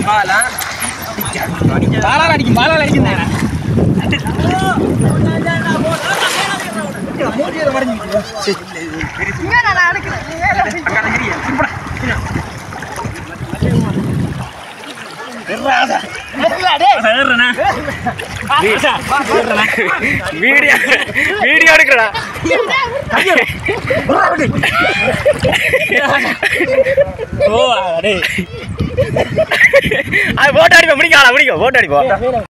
பாலால் அடிக்கும் பாலால் அடிக்கும் தானே வீடியோ வீடியோ எடுக்கிறடா ஓ அடே அது போட்டோ அடிப்போம் முடிக்கலாம் முடிக்கும் போட்டோ அடிப்போம்